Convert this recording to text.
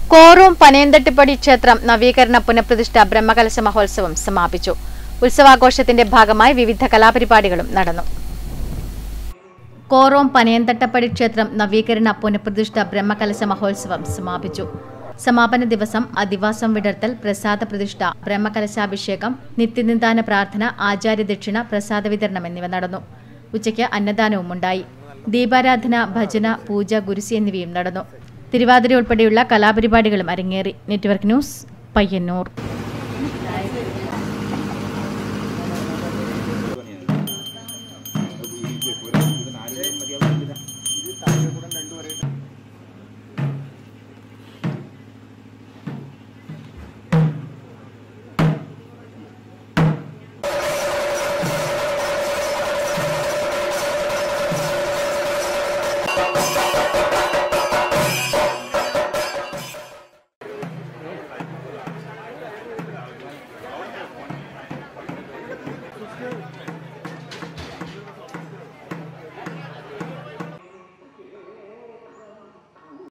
കോറൂം പനയന്തട്ടിപ്പടി ക്ഷേത്രം നവീകരണ പുനഃപ്രതിഷ്ഠ ബ്രഹ്മകലശ മഹോത്സവം സമാപിച്ചു ഉത്സവാഘോഷത്തിന്റെ ഭാഗമായി വിവിധ കലാപരിപാടികളും നടന്നു കോറോം പനയന്തട്ടപ്പടി ക്ഷേത്രം നവീകരണ പുനഃപ്രതിഷ്ഠ ബ്രഹ്മകലശ മഹോത്സവം സമാപിച്ചു സമാപന ദിവസം അധിവാസം വിടർത്തൽ പ്രസാദ പ്രതിഷ്ഠ ബ്രഹ്മകലശാഭിഷേകം നിത്യനിദാന പ്രാർത്ഥന ആചാര്യദക്ഷിണ പ്രസാദ വിതരണം എന്നിവ നടന്നു ഉച്ചയ്ക്ക് അന്നദാനവും ഉണ്ടായി ദീപാരാധന ഭജന പൂജ ഗുരുസി എന്നിവയും നടന്നു തിരുവാതിര ഉൾപ്പെടെയുള്ള കലാപരിപാടികളും അരങ്ങേറി നെറ്റ്വർക്ക് ന്യൂസ് പയ്യന്നൂർ